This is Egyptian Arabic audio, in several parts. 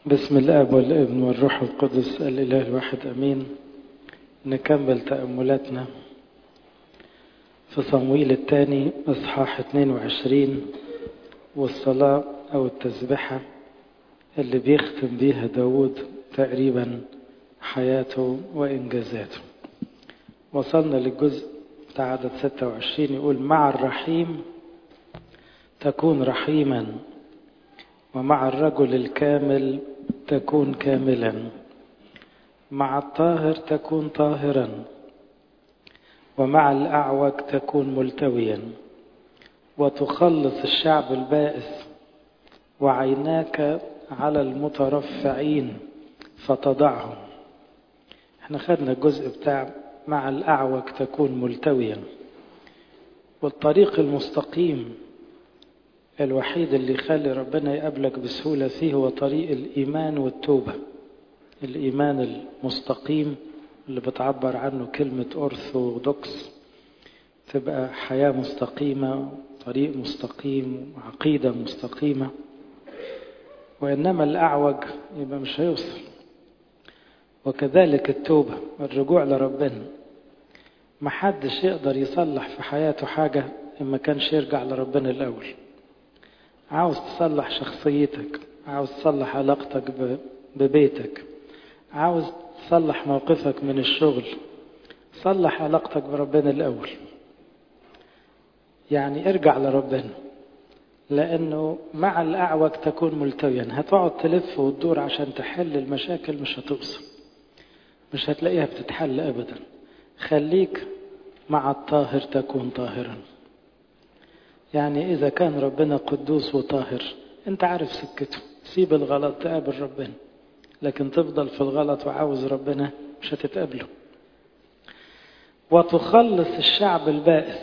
بسم الاب والابن والروح القدس الاله الواحد امين نكمل تاملاتنا في صمويل الثاني اصحاح 22 والصلاه او التسبحه اللي بيختم بيها داود تقريبا حياته وانجازاته وصلنا للجزء بتاع عدد 26 يقول مع الرحيم تكون رحيما ومع الرجل الكامل تكون كاملا مع الطاهر تكون طاهرا ومع الأعوج تكون ملتويا وتخلص الشعب البائس وعيناك على المترفعين فتضعهم احنا خدنا الجزء بتاع مع الأعوج تكون ملتويا والطريق المستقيم الوحيد اللي يخلي ربنا يقابلك بسهولة فيه هو طريق الإيمان والتوبة الإيمان المستقيم اللي بتعبر عنه كلمة أرثوذكس تبقى حياة مستقيمة طريق مستقيم وعقيدة مستقيمة وإنما الأعوج يبقى مش هيوصل وكذلك التوبة الرجوع لربنا محدش يقدر يصلح في حياته حاجة إما كانش يرجع لربنا الأول عاوز تصلح شخصيتك عاوز تصلح علاقتك ببيتك عاوز تصلح موقفك من الشغل صلح علاقتك بربنا الأول يعني ارجع لربنا لأنه مع الأعوج تكون ملتويا هتقعد تلف وتدور عشان تحل المشاكل مش هتوصل مش هتلاقيها بتتحل أبدا خليك مع الطاهر تكون طاهرا يعني إذا كان ربنا قدوس وطاهر أنت عارف سكته سيب الغلط تقابل ربنا لكن تفضل في الغلط وعاوز ربنا مش هتتقابله وتخلص الشعب البائس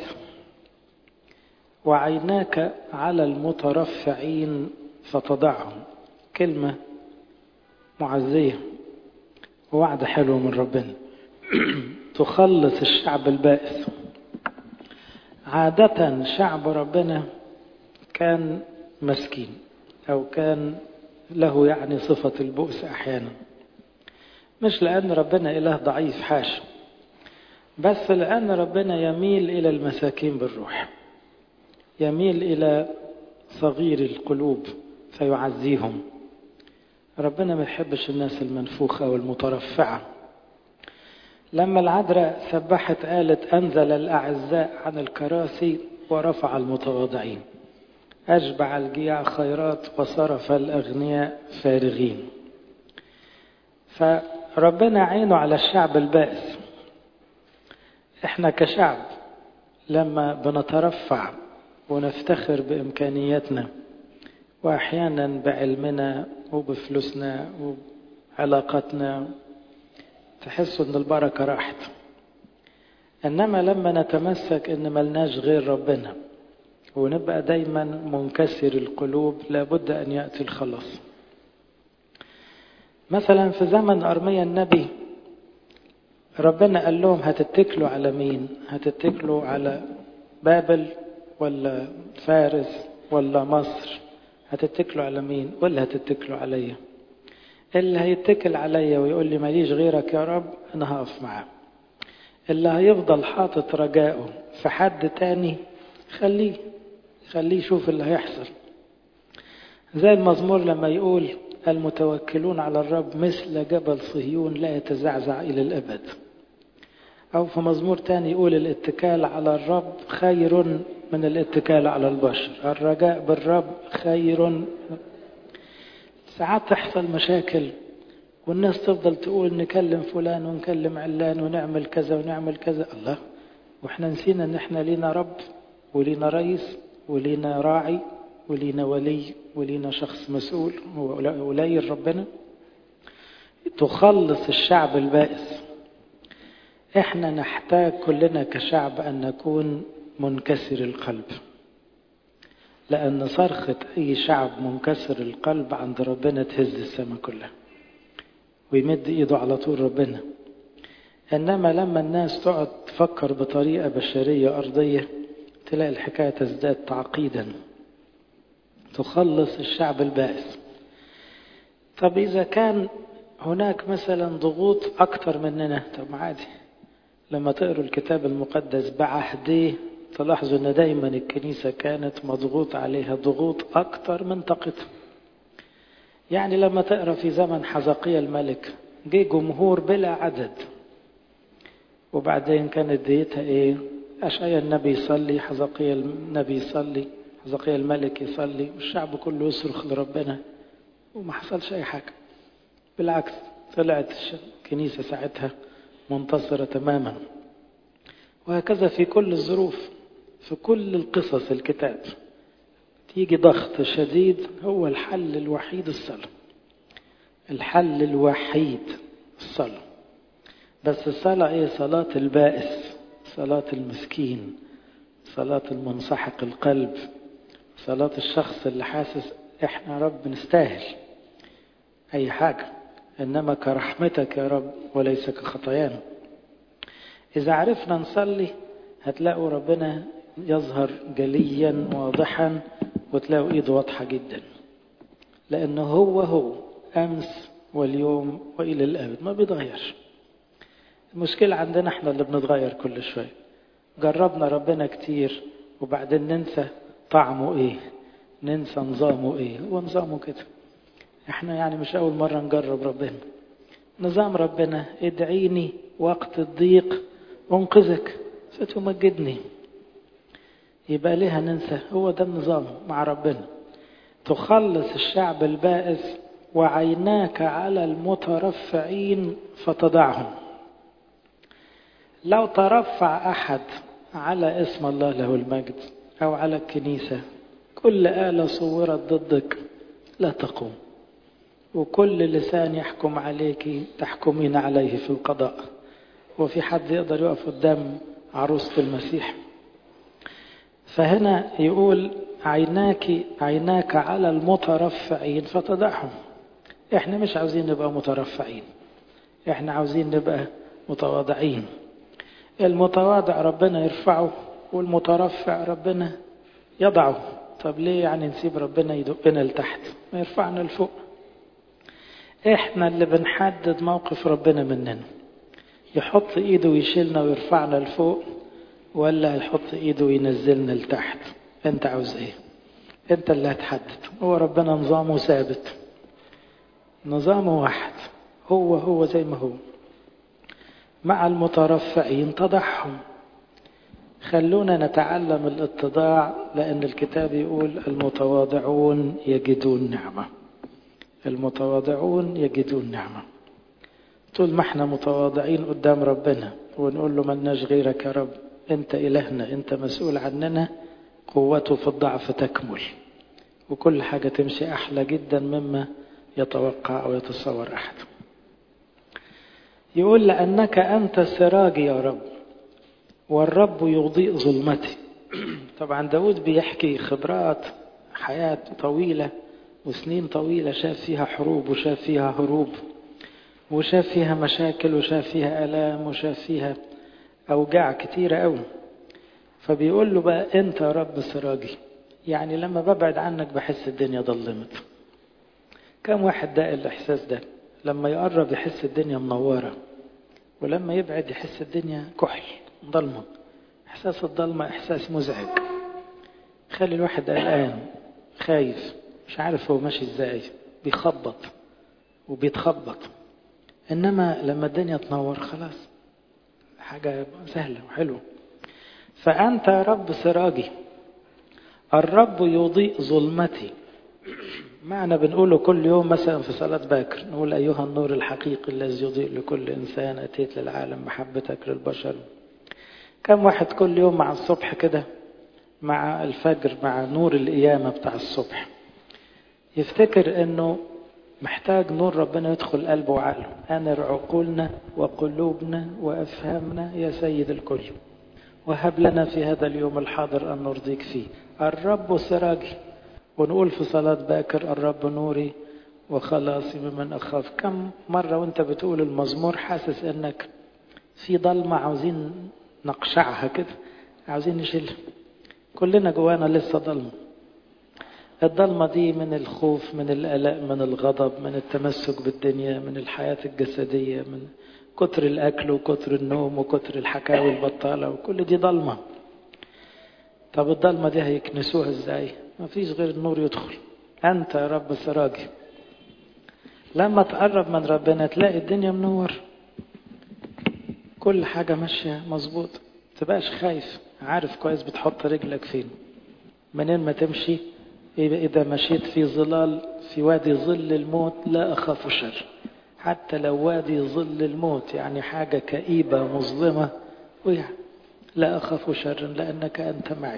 وعيناك على المترفعين فتضعهم كلمة معزية ووعد حلو من ربنا تخلص الشعب البائس عادة شعب ربنا كان مسكين أو كان له يعني صفة البؤس أحيانا مش لأن ربنا إله ضعيف حاشا بس لأن ربنا يميل إلى المساكين بالروح يميل إلى صغير القلوب فيعزيهم ربنا ما يحبش الناس المنفوخة والمترفعة لما العذراء سبحت قالت أنزل الأعزاء عن الكراسي ورفع المتواضعين أشبع الجياع خيرات وصرف الأغنياء فارغين فربنا عينه على الشعب البائس احنا كشعب لما بنترفع ونفتخر بإمكانياتنا وأحيانا بعلمنا وبفلوسنا وعلاقاتنا تحسوا ان البركة راحت انما لما نتمسك ان ملناش غير ربنا ونبقى دايما منكسر القلوب لابد ان يأتي الخلاص مثلا في زمن أرميا النبي ربنا قال لهم هتتكلوا على مين هتتكلوا على بابل ولا فارس ولا مصر هتتكلوا على مين ولا هتتكلوا عليا اللي هيتكل عليا ويقول لي ماليش غيرك يا رب انا هقف معاه اللي هيفضل حاطط رجائه في حد تاني خليه خليه يشوف اللي هيحصل زي المزمور لما يقول المتوكلون على الرب مثل جبل صهيون لا يتزعزع إلى الأبد أو في مزمور تاني يقول الاتكال على الرب خير من الاتكال على البشر الرجاء بالرب خير ساعات تحصل مشاكل والناس تفضل تقول نكلم فلان ونكلم علان ونعمل كذا ونعمل كذا الله واحنا نسينا ان احنا لينا رب ولينا رئيس ولينا راعي ولينا ولي ولينا شخص مسؤول هو قليل ربنا تخلص الشعب البائس احنا نحتاج كلنا كشعب ان نكون منكسر القلب لأن صرخة أي شعب منكسر القلب عند ربنا تهز السماء كلها ويمد إيده على طول ربنا إنما لما الناس تقعد تفكر بطريقة بشرية أرضية تلاقي الحكاية تزداد تعقيدا تخلص الشعب البائس طب إذا كان هناك مثلا ضغوط أكتر مننا طب عادي لما تقروا الكتاب المقدس بعهديه تلاحظوا أن دايما الكنيسة كانت مضغوط عليها ضغوط أكتر من طاقتها يعني لما تقرا في زمن حزقية الملك جه جمهور بلا عدد وبعدين كانت ديتها ايه أشعيا النبي يصلي حزقية النبي يصلي حزقية الملك يصلي والشعب كله يصرخ لربنا وما حصلش أي حاجة بالعكس طلعت الكنيسة ساعتها منتصرة تماما وهكذا في كل الظروف في كل القصص الكتاب تيجي ضغط شديد هو الحل الوحيد الصلاة الحل الوحيد الصلاة بس الصلاة ايه صلاة البائس صلاة المسكين صلاة المنسحق القلب صلاة الشخص اللي حاسس احنا رب نستاهل اي حاجة انما كرحمتك يا رب وليس كخطايانا اذا عرفنا نصلي هتلاقوا ربنا يظهر جليا واضحا وتلاقوا ايده واضحة جدا لانه هو هو امس واليوم والى الابد ما بيتغيرش المشكلة عندنا احنا اللي بنتغير كل شوية جربنا ربنا كتير وبعدين ننسى طعمه ايه ننسى نظامه ايه هو نظامه كده احنا يعني مش اول مرة نجرب ربنا نظام ربنا ادعيني وقت الضيق انقذك ستمجدني يبقى ليه ننسى هو ده النظام مع ربنا تخلص الشعب البائس وعيناك على المترفعين فتضعهم لو ترفع أحد على اسم الله له المجد أو على الكنيسة كل آلة صورت ضدك لا تقوم وكل لسان يحكم عليك تحكمين عليه في القضاء وفي حد يقدر يقف قدام عروسة المسيح فهنا يقول عيناك عيناك على المترفعين فتضعهم احنا مش عاوزين نبقى مترفعين احنا عاوزين نبقى متواضعين المتواضع ربنا يرفعه والمترفع ربنا يضعه طب ليه يعني نسيب ربنا يدقنا لتحت ما يرفعنا لفوق احنا اللي بنحدد موقف ربنا مننا يحط ايده ويشيلنا ويرفعنا لفوق ولا يحط ايده وينزلنا لتحت انت عاوز ايه انت اللي هتحدد هو ربنا نظامه ثابت نظامه واحد هو هو زي ما هو مع المترفعين تضحهم خلونا نتعلم الاتضاع لأن الكتاب يقول المتواضعون يجدون نعمة المتواضعون يجدون نعمة طول ما احنا متواضعين قدام ربنا ونقول له ملناش غيرك يا رب انت إلهنا انت مسؤول عننا قوته في الضعف تكمل وكل حاجة تمشي أحلى جدا مما يتوقع أو يتصور أحد يقول لأنك أنت سراجي يا رب والرب يضيء ظلمتي طبعا داود بيحكي خبرات حياة طويلة وسنين طويلة شاف فيها حروب وشاف فيها هروب وشاف فيها مشاكل وشاف فيها ألام وشاف فيها أوجاع كتيرة أوي فبيقول له بقى أنت يا رب سراجي يعني لما ببعد عنك بحس الدنيا ظلمت كم واحد ده الإحساس ده لما يقرب يحس الدنيا منورة ولما يبعد يحس الدنيا كحل ضلمة إحساس الضلمة إحساس مزعج خلي الواحد قلقان خايف مش عارف هو ماشي ازاي بيخبط وبيتخبط إنما لما الدنيا تنور خلاص حاجة سهلة وحلوة فأنت يا رب سراجي الرب يضيء ظلمتي معنى بنقوله كل يوم مثلا في صلاة باكر نقول أيها النور الحقيقي الذي يضيء لكل إنسان أتيت للعالم محبتك للبشر كم واحد كل يوم مع الصبح كده مع الفجر مع نور القيامة بتاع الصبح يفتكر أنه محتاج نور ربنا يدخل قلبه وعقله أنر عقولنا وقلوبنا وأفهامنا يا سيد الكل وهب لنا في هذا اليوم الحاضر أن نرضيك فيه الرب سراجي ونقول في صلاة باكر الرب نوري وخلاصي ممن أخاف كم مرة وانت بتقول المزمور حاسس انك في ضلمة عاوزين نقشعها كده عاوزين نشيلها كلنا جوانا لسه ضلمة الضلمة دي من الخوف من القلق من الغضب من التمسك بالدنيا من الحياة الجسدية من كتر الأكل وكتر النوم وكتر الحكاوي البطالة وكل دي ضلمة طب الضلمة دي هيكنسوها ازاي ما فيش غير النور يدخل أنت يا رب سراجي لما تقرب من ربنا تلاقي الدنيا منور كل حاجة ماشية مظبوط تبقاش خايف عارف كويس بتحط رجلك فين منين ما تمشي إذا مشيت في ظلال في وادي ظل الموت لا أخاف شر حتى لو وادي ظل الموت يعني حاجة كئيبة مظلمة لا أخاف شر لأنك أنت معي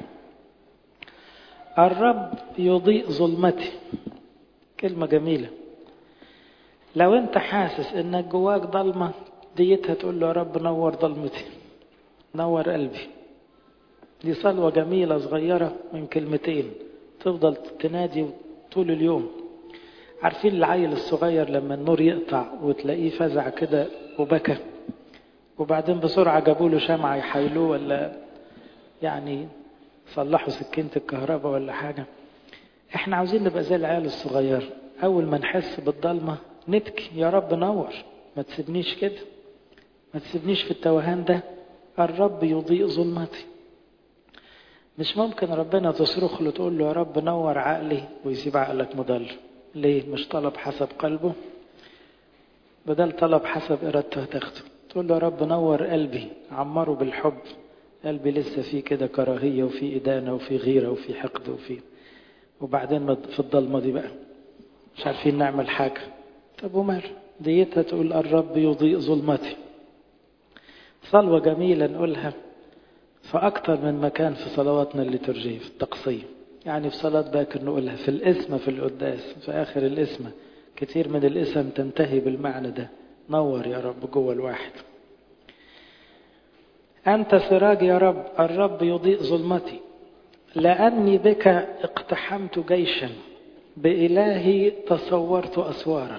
الرب يضيء ظلمتي كلمة جميلة لو أنت حاسس إنك جواك ضلمة ديتها تقول له يا رب نور ضلمتي نور قلبي دي صلوة جميلة صغيرة من كلمتين تفضل تنادي طول اليوم عارفين العيل الصغير لما النور يقطع وتلاقيه فزع كده وبكى وبعدين بسرعة جابوا له شمعة يحايلوه ولا يعني صلحوا سكينة الكهرباء ولا حاجة احنا عاوزين نبقى زي العيال الصغير أول ما نحس بالضلمة نبكي يا رب نور ما تسيبنيش كده ما تسيبنيش في التوهان ده الرب يضيء ظلمتي مش ممكن ربنا تصرخ له تقول له يا رب نور عقلي ويسيب عقلك مضل ليه مش طلب حسب قلبه بدل طلب حسب إرادته هتاخده تقول له يا رب نور قلبي عمره بالحب قلبي لسه فيه كده كراهية وفي إدانة وفي غيرة وفي حقد وفي وبعدين في الضلمة دي بقى مش عارفين نعمل حاجة طب ومال ديتها تقول الرب يضيء ظلمتي صلوة جميلة نقولها في أكثر من مكان في صلواتنا الليتورجية في التقصية يعني في صلاة باكر نقولها في الاسم في القداس في آخر الاسم كتير من الاسم تنتهي بالمعنى ده نور يا رب جوه الواحد أنت سراج يا رب الرب يضيء ظلمتي لأني بك اقتحمت جيشا بإلهي تصورت أسوارا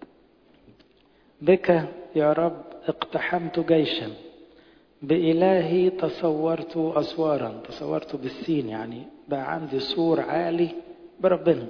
بك يا رب اقتحمت جيشا بإلهي تصورت أسوارا تصورت بالسين يعني بقى عندي سور عالي بربنا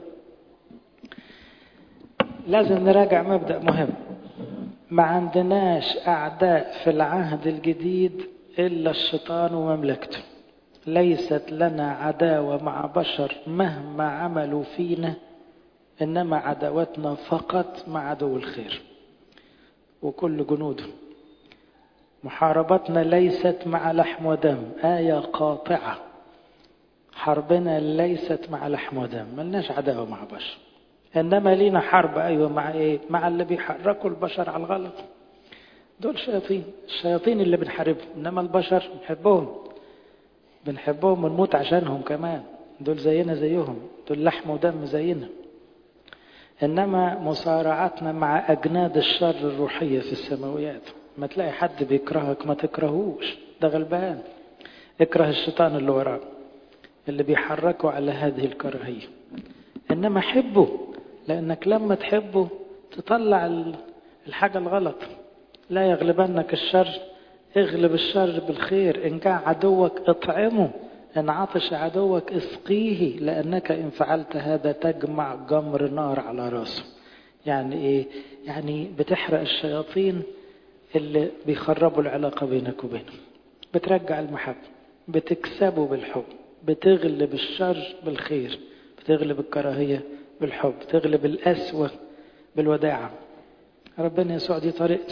لازم نراجع مبدأ مهم ما عندناش أعداء في العهد الجديد إلا الشيطان ومملكته ليست لنا عداوة مع بشر مهما عملوا فينا إنما عداوتنا فقط مع عدو الخير وكل جنوده محاربتنا ليست مع لحم ودم آية قاطعة حربنا ليست مع لحم ودم ملناش عداوة مع بشر إنما لينا حرب أيوة مع إيه مع اللي بيحركوا البشر على الغلط دول شياطين الشياطين اللي بنحاربهم إنما البشر بنحبهم بنحبهم ونموت عشانهم كمان دول زينا زيهم دول لحم ودم زينا إنما مصارعتنا مع أجناد الشر الروحية في السماويات ما تلاقي حد بيكرهك ما تكرهوش ده غلبان اكره الشيطان اللي وراه اللي بيحركه على هذه الكراهية إنما حبه لأنك لما تحبه تطلع الحاجة الغلط لا يغلبنك الشر اغلب الشر بالخير إن جاء عدوك اطعمه إن عطش عدوك اسقيه لأنك إن فعلت هذا تجمع جمر نار على راسه يعني إيه؟ يعني بتحرق الشياطين اللي بيخربوا العلاقة بينك وبينه بترجع المحبة بتكسبه بالحب بتغلب الشر بالخير بتغلب الكراهية بالحب تغلب القسوة بالوداعة ربنا يسوع دي طريقته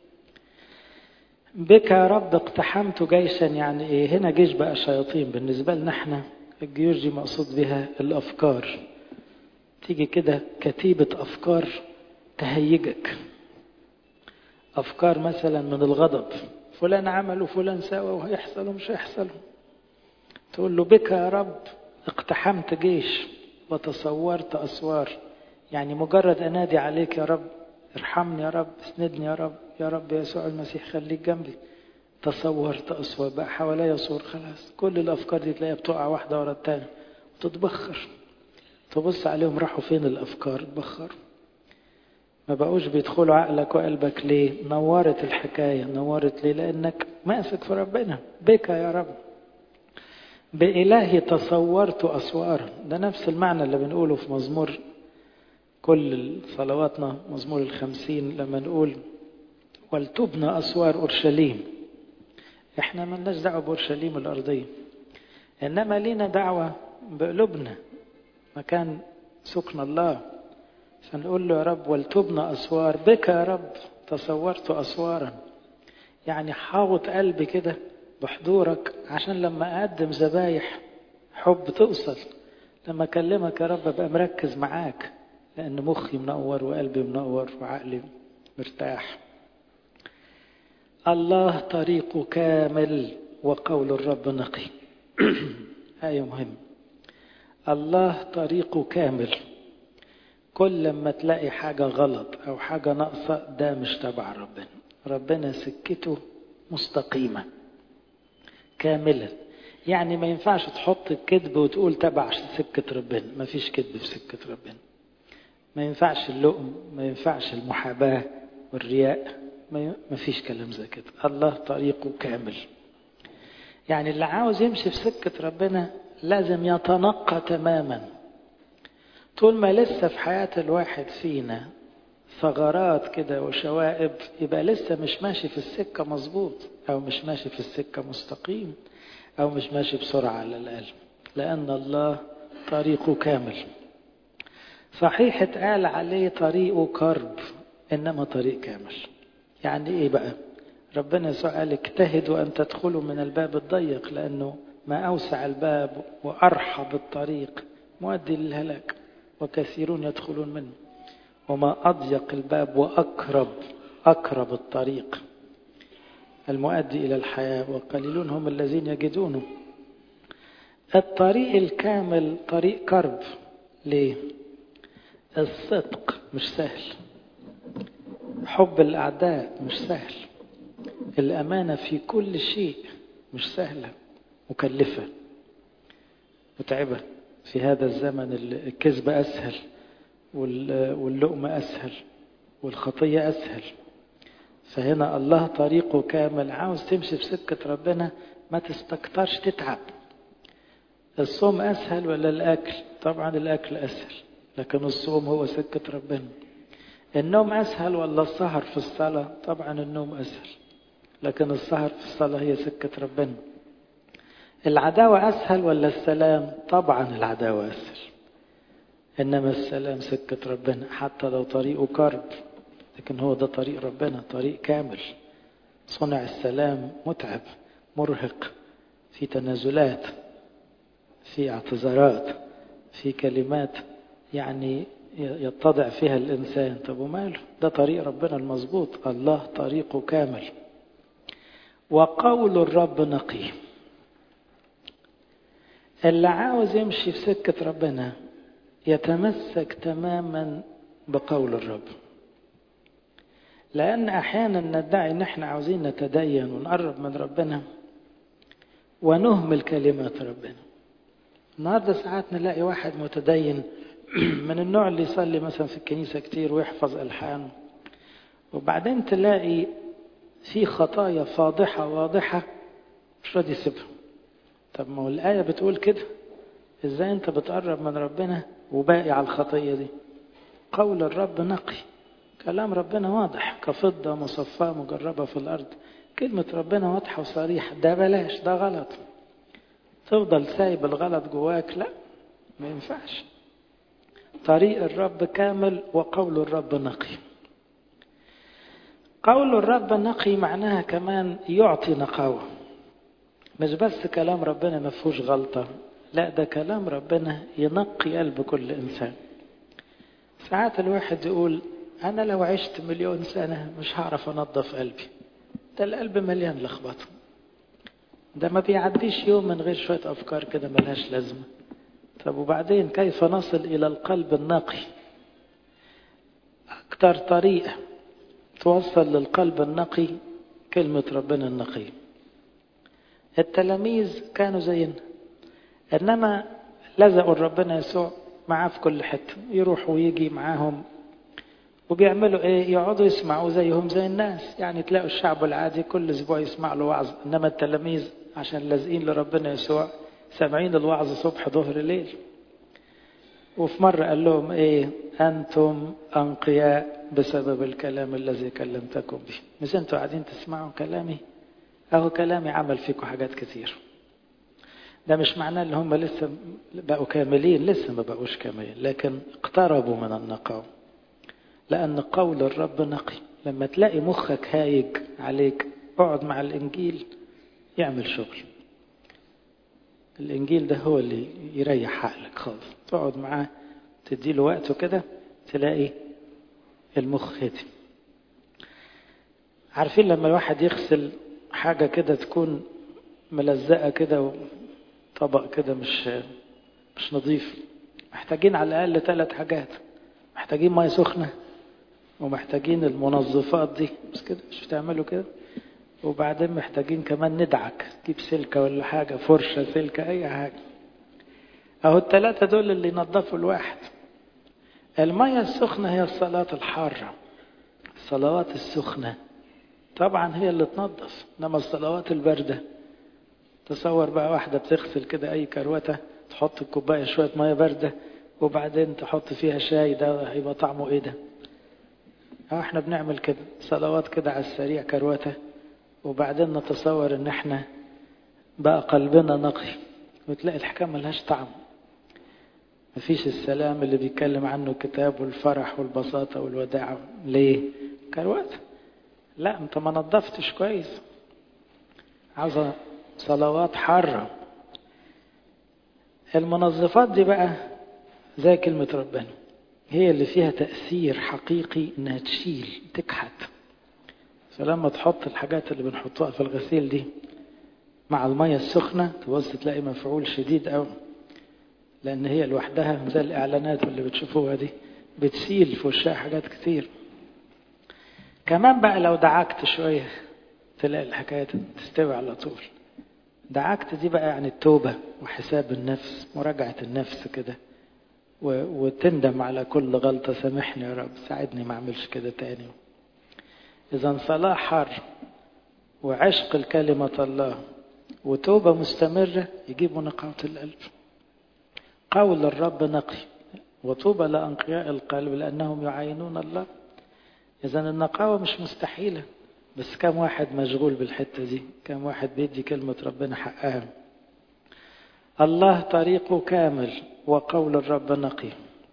بك يا رب اقتحمت جيشا يعني ايه هنا جيش بقى شياطين بالنسبة لنا احنا الجيوش دي مقصود بها الافكار تيجي كده كتيبة افكار تهيجك افكار مثلا من الغضب فلان عمل وفلان سوى وهيحصل ومش هيحصل تقول له بك يا رب اقتحمت جيش وتصورت اسوار يعني مجرد انادي عليك يا رب ارحمني يا رب اسندني يا رب يا رب يسوع المسيح خليك جنبي تصورت أسوأ بقى حواليا صور خلاص كل الأفكار دي تلاقيها بتقع واحدة ورا التانية وتتبخر تبص عليهم راحوا فين الأفكار اتبخروا ما بقوش بيدخلوا عقلك وقلبك ليه نورت الحكاية نورت ليه لأنك ماسك في ربنا بك يا رب بإلهي تصورت أسوارا ده نفس المعنى اللي بنقوله في مزمور كل صلواتنا مزمور الخمسين لما نقول ولتبنى أسوار أورشليم احنا ملناش دعوة بأورشليم الأرضية إنما لينا دعوة بقلوبنا مكان سكن الله فنقول له يا رب ولتبنى أسوار بك يا رب تصورت أسوارا يعني حاوط قلبي كده بحضورك عشان لما أقدم ذبايح حب توصل لما أكلمك يا رب أبقى مركز معاك لأن مخي منور وقلبي منور وعقلي مرتاح الله طريقه كامل وقول الرب نقي آية مهم الله طريقه كامل كل لما تلاقي حاجة غلط أو حاجة ناقصة ده مش تبع ربنا ربنا سكته مستقيمة كاملة يعني ما ينفعش تحط الكذب وتقول تبع سكة ربنا ما فيش كذب في سكة ربنا ما ينفعش اللؤم ما ينفعش المحاباة والرياء ما فيش كلام زي كده الله طريقه كامل يعني اللي عاوز يمشي في سكة ربنا لازم يتنقى تماما طول ما لسه في حياة الواحد فينا ثغرات كده وشوائب يبقى لسه مش ماشي في السكة مظبوط أو مش ماشي في السكة مستقيم أو مش ماشي بسرعة على الأقل لأن الله طريقه كامل صحيح اتقال عليه طريقه كرب إنما طريق كامل يعني إيه بقى ربنا يسوع قال اجتهدوا أن تدخلوا من الباب الضيق لأنه ما أوسع الباب وأرحب الطريق مؤدي للهلاك وكثيرون يدخلون منه وما أضيق الباب وأقرب أقرب الطريق المؤدي إلى الحياة وقليلون هم الذين يجدونه الطريق الكامل طريق كرب ليه الصدق مش سهل حب الأعداء مش سهل الأمانة في كل شيء مش سهلة مكلفة متعبة في هذا الزمن الكذب أسهل واللؤم أسهل والخطية أسهل فهنا الله طريقه كامل عاوز تمشي في سكة ربنا ما تستكترش تتعب الصوم أسهل ولا الأكل طبعا الأكل أسهل لكن الصوم هو سكة ربنا النوم أسهل ولا السهر في الصلاة طبعا النوم أسهل لكن السهر في الصلاة هي سكة ربنا العداوة أسهل ولا السلام طبعا العداوة أسهل إنما السلام سكة ربنا حتى لو طريقه كرب لكن هو ده طريق ربنا طريق كامل صنع السلام متعب مرهق في تنازلات في اعتذارات في كلمات يعني يتضع فيها الإنسان طب وماله ده طريق ربنا المظبوط الله طريقه كامل وقول الرب نقي اللي عاوز يمشي في سكة ربنا يتمسك تماما بقول الرب لأن أحيانا ندعي إن إحنا عاوزين نتدين ونقرب من ربنا ونهمل كلمات ربنا النهاردة ساعات نلاقي واحد متدين من النوع اللي يصلي مثلا في الكنيسة كتير ويحفظ ألحان وبعدين تلاقي في خطايا فاضحة واضحة مش راضي يسيبها طب ما هو الآية بتقول كده ازاي انت بتقرب من ربنا وباقي على الخطية دي قول الرب نقي كلام ربنا واضح كفضة مصفاة مجربة في الأرض كلمة ربنا واضحة وصريحة ده بلاش ده غلط تفضل سايب الغلط جواك لا ما ينفعش طريق الرب كامل وقول الرب نقي قول الرب نقي معناها كمان يعطي نقاوة مش بس كلام ربنا ما فيهوش غلطة لا ده كلام ربنا ينقي قلب كل إنسان ساعات الواحد يقول أنا لو عشت مليون سنة مش هعرف أنظف قلبي ده القلب مليان لخبطة ده ما بيعديش يوم من غير شوية أفكار كده ملهاش لازمة طب وبعدين كيف نصل إلى القلب النقي أكتر طريقة توصل للقلب النقي كلمة ربنا النقي التلاميذ كانوا زينا إنما لزقوا ربنا يسوع معاه في كل حتة يروح ويجي معاهم وبيعملوا ايه يقعدوا يسمعوا زيهم زي الناس يعني تلاقوا الشعب العادي كل اسبوع يسمع له وعظ انما التلاميذ عشان لازقين لربنا يسوع سامعين الوعظ صبح ظهر ليل وفي مرة قال لهم ايه انتم انقياء بسبب الكلام الذي كلمتكم به مش انتوا قاعدين تسمعوا كلامي اهو كلامي عمل فيكم حاجات كتير ده مش معناه ان هم لسه بقوا كاملين لسه ما بقوش كاملين لكن اقتربوا من النقاوة لان قول الرب نقي لما تلاقي مخك هايج عليك اقعد مع الانجيل يعمل شغل الانجيل ده هو اللي يريح عقلك خالص تقعد معاه تديله وقته كده تلاقي المخ هدي عارفين لما الواحد يغسل حاجة كده تكون ملزقة كده طبق كده مش مش نظيف محتاجين على الأقل ثلاث حاجات محتاجين مية سخنة ومحتاجين المنظفات دي بس كده مش بتعملوا كده وبعدين محتاجين كمان ندعك تجيب سلكة ولا حاجة فرشة سلكة أي حاجة أهو الثلاثة دول اللي ينظفوا الواحد المية السخنة هي الصلاة الحارة الصلوات السخنة طبعا هي اللي تنظف إنما الصلوات الباردة تصور بقى واحدة بتغسل كده أي كروتة تحط الكوباية شوية مية باردة وبعدين تحط فيها شاي ده هيبقى طعمه إيه ده؟ أه احنا بنعمل كده صلوات كده على السريع كروتة وبعدين نتصور ان احنا بقى قلبنا نقي وتلاقي الحكايه ملهاش طعم مفيش السلام اللي بيتكلم عنه الكتاب والفرح والبساطه والوداعه ليه كروت لا انت ما نظفتش كويس عاوزه صلوات حاره المنظفات دي بقى زي كلمه ربنا هي اللي فيها تاثير حقيقي انها تشيل تكحت فلما تحط الحاجات اللي بنحطها في الغسيل دي مع المية السخنة تبص تلاقي مفعول شديد قوي لأن هي لوحدها زي الإعلانات اللي بتشوفوها دي بتسيل في وشها حاجات كتير كمان بقى لو دعكت شوية تلاقي الحكاية تستوي على طول دعكت دي بقى يعني التوبة وحساب النفس مراجعة النفس كده وتندم على كل غلطة سامحني يا رب ساعدني ما أعملش كده تاني إذا صلاة حر وعشق الكلمة الله وتوبة مستمرة يجيبوا نقاوة القلب قول الرب نقي وطوبى لأنقياء القلب لأنهم يعاينون الله إذا النقاوة مش مستحيلة بس كم واحد مشغول بالحتة دي كم واحد بيدي كلمة ربنا حقها الله طريقه كامل وقول الرب نقي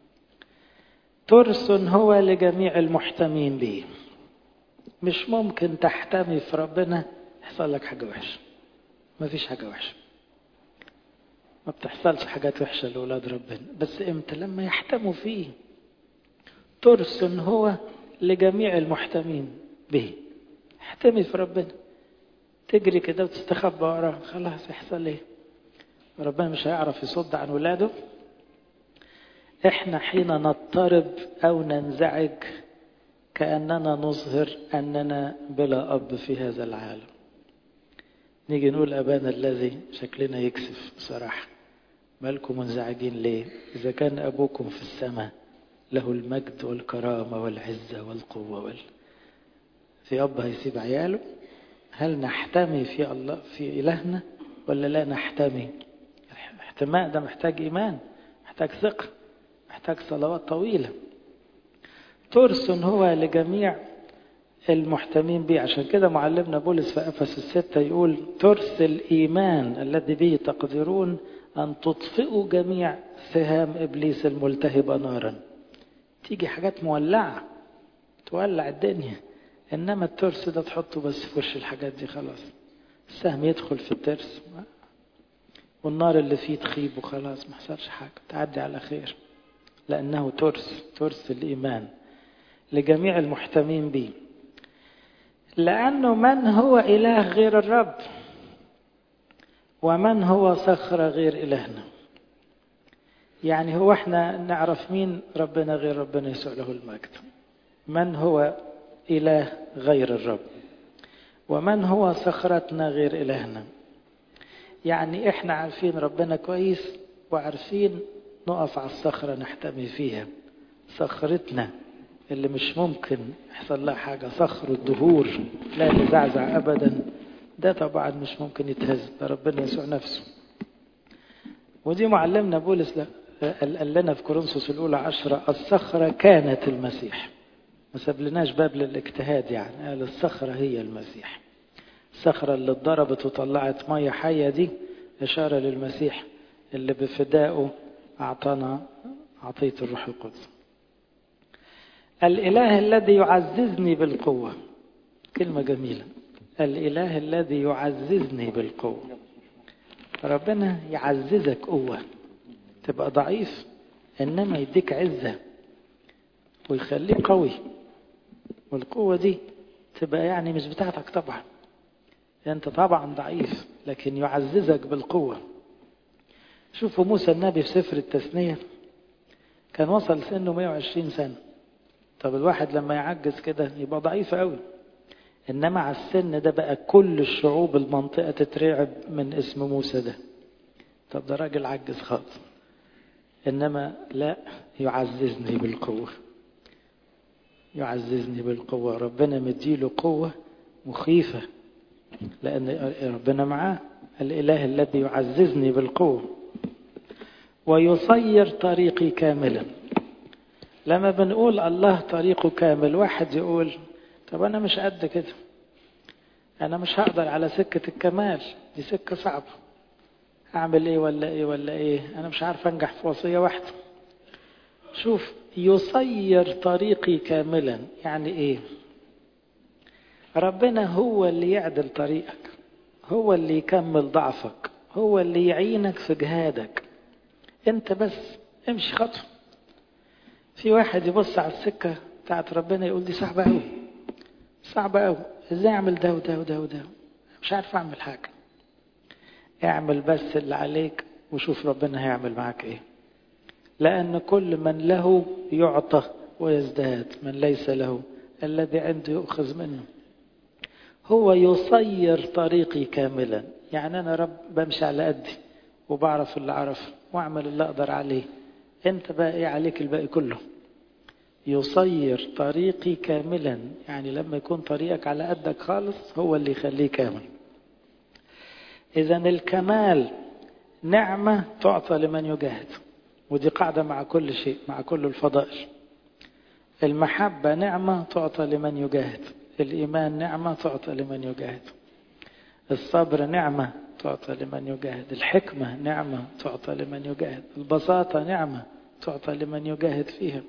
ترس هو لجميع المحتمين به مش ممكن تحتمي في ربنا يحصل لك حاجة وحشة ما فيش حاجة وحشة ما بتحصلش حاجات وحشة لأولاد ربنا بس امتى لما يحتموا فيه ترس هو لجميع المحتمين به احتمي في ربنا تجري كده وتستخبى وراه خلاص يحصل ايه ربنا مش هيعرف يصد عن ولاده احنا حين نضطرب او ننزعج كأننا نظهر أننا بلا أب في هذا العالم نيجي نقول أبانا الذي شكلنا يكسف بصراحة مالكم منزعجين ليه إذا كان أبوكم في السماء له المجد والكرامة والعزة والقوة وال... في أب هيسيب عياله هل نحتمي في الله في إلهنا ولا لا نحتمي الاحتماء ده محتاج إيمان محتاج ثقة محتاج صلوات طويلة ترس هو لجميع المحتمين به عشان كده معلمنا بولس في أفس الستة يقول ترس الإيمان الذي به تقدرون أن تطفئوا جميع سهام إبليس الملتهبة نارا تيجي حاجات مولعة تولع الدنيا إنما الترس ده تحطه بس في وش الحاجات دي خلاص السهم يدخل في الترس والنار اللي فيه تخيب وخلاص ما حصلش حاجة تعدي على خير لأنه ترس ترس الإيمان لجميع المحتمين به لأنه من هو إله غير الرب ومن هو صخرة غير إلهنا يعني هو احنا نعرف مين ربنا غير ربنا يسوع له المجد من هو إله غير الرب ومن هو صخرتنا غير إلهنا يعني احنا عارفين ربنا كويس وعارفين نقف على الصخرة نحتمي فيها صخرتنا اللي مش ممكن يحصل لها حاجة صخر الدهور لا تزعزع أبدا ده طبعا مش ممكن يتهز ده ربنا يسوع نفسه ودي معلمنا بولس قال لنا في كورنثوس الأولى عشرة الصخرة كانت المسيح ما سابلناش باب للاجتهاد يعني قال الصخرة هي المسيح الصخرة اللي اتضربت وطلعت مية حية دي إشارة للمسيح اللي بفدائه أعطانا عطية الروح القدس الإله الذي يعززني بالقوة كلمة جميلة الإله الذي يعززني بالقوة ربنا يعززك قوة تبقى ضعيف إنما يديك عزة ويخليك قوي والقوة دي تبقى يعني مش بتاعتك طبعا أنت طبعا ضعيف لكن يعززك بالقوة شوفوا موسى النبي في سفر التثنية كان وصل سنه 120 سنة طب الواحد لما يعجز كده يبقى ضعيف قوي إنما على السن ده بقى كل الشعوب المنطقة تترعب من اسم موسى ده طب ده راجل عجز خالص إنما لا يعززني بالقوة يعززني بالقوة ربنا مديله قوة مخيفة لأن ربنا معاه الإله الذي يعززني بالقوة ويصير طريقي كاملا لما بنقول الله طريقه كامل واحد يقول طب أنا مش قد كده أنا مش هقدر على سكة الكمال دي سكة صعبة أعمل إيه ولا إيه ولا إيه أنا مش عارف أنجح في وصية واحدة شوف يصير طريقي كاملا يعني إيه ربنا هو اللي يعدل طريقك هو اللي يكمل ضعفك هو اللي يعينك في جهادك انت بس امشي خطوه في واحد يبص على السكه بتاعت ربنا يقول دي صعبه قوي صعبه قوي ازاي اعمل ده وده وده وده مش عارف اعمل حاجه اعمل بس اللي عليك وشوف ربنا هيعمل معاك ايه لان كل من له يعطى ويزداد من ليس له الذي عنده يؤخذ منه هو يصير طريقي كاملا يعني انا رب بمشي على قدي وبعرف اللي اعرفه واعمل اللي اقدر عليه انت بقى ايه عليك الباقي كله يصير طريقي كاملا يعني لما يكون طريقك على قدك خالص هو اللي يخليه كامل اذا الكمال نعمة تعطى لمن يجاهد ودي قاعدة مع كل شيء مع كل الفضائل المحبة نعمة تعطى لمن يجاهد الإيمان نعمة تعطى لمن يجاهد الصبر نعمة تعطى لمن يجاهد الحكمة نعمة تعطى لمن يجاهد البساطة نعمة تعطى لمن يجاهد فيها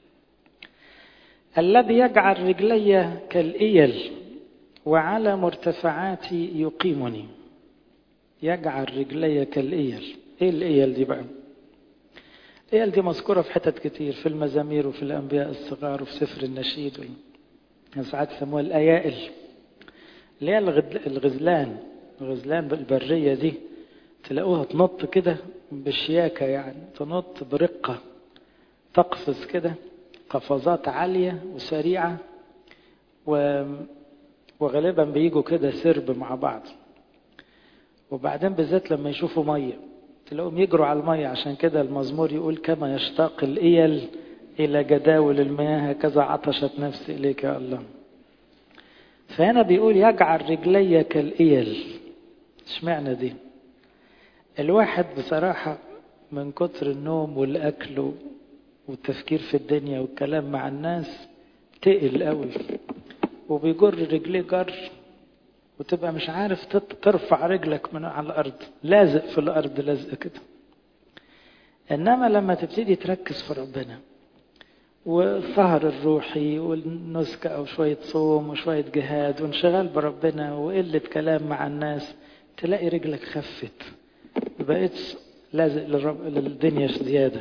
الذي يجعل رجلي كالإيل وعلى مرتفعاتي يقيمني يجعل رجلي كالإيل ايه الإيل دي بقى الإيل دي مذكورة في حتت كتير في المزامير وفي الأنبياء الصغار وفي سفر النشيد ساعات يسموها الأيائل اللي هي الغزلان الغزلان بالبرية دي تلاقوها تنط كده بشياكة يعني تنط برقة تقفز كده قفزات عالية وسريعة و... وغالبا بيجوا كده سرب مع بعض وبعدين بالذات لما يشوفوا مية تلاقوهم يجروا على المية عشان كده المزمور يقول كما يشتاق الإيل إلى جداول المياه هكذا عطشت نفسي إليك يا الله فهنا بيقول يجعل رجلي كالإيل اشمعنى دي الواحد بصراحة من كتر النوم والأكل والتفكير في الدنيا والكلام مع الناس تقل قوي وبيجر رجليه جر وتبقى مش عارف ترفع رجلك من على الأرض لازق في الأرض لازق كده إنما لما تبتدي تركز في ربنا والسهر الروحي والنسك أو شوية صوم وشوية جهاد وانشغال بربنا وقلة كلام مع الناس تلاقي رجلك خفت مبقتش لازق للرب... للدنيا زيادة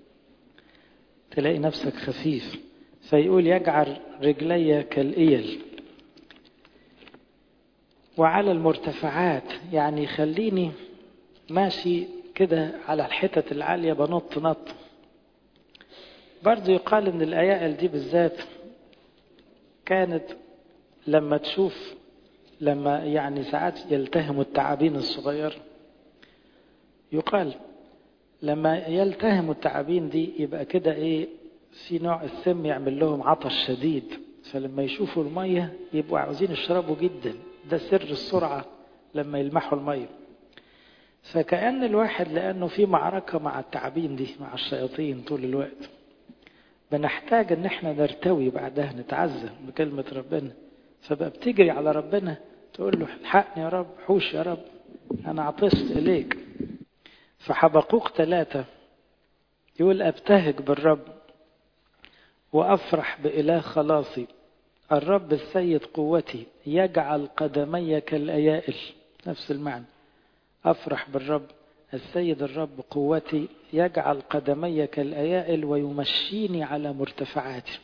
تلاقي نفسك خفيف فيقول يجعل رجلي كالإيل وعلى المرتفعات يعني يخليني ماشي كده على الحتت العالية بنط نط برضو يقال ان الايائل دي بالذات كانت لما تشوف لما يعني ساعات يلتهموا التعابين الصغير يقال لما يلتهموا التعابين دي يبقى كده ايه في نوع السم يعمل لهم عطش شديد فلما يشوفوا المية يبقوا عاوزين يشربوا جدا ده سر السرعة لما يلمحوا المية فكأن الواحد لأنه في معركة مع التعابين دي مع الشياطين طول الوقت بنحتاج ان احنا نرتوي بعدها نتعزى بكلمة ربنا فبقى بتجري على ربنا تقول له الحقني يا رب حوش يا رب انا عطست اليك فحبقوق ثلاثة يقول ابتهج بالرب وافرح بإله خلاصي الرب السيد قوتي يجعل قدمي كالأيائل نفس المعنى أفرح بالرب السيد الرب قوتي يجعل قدمي كالأيائل ويمشيني على مرتفعاتي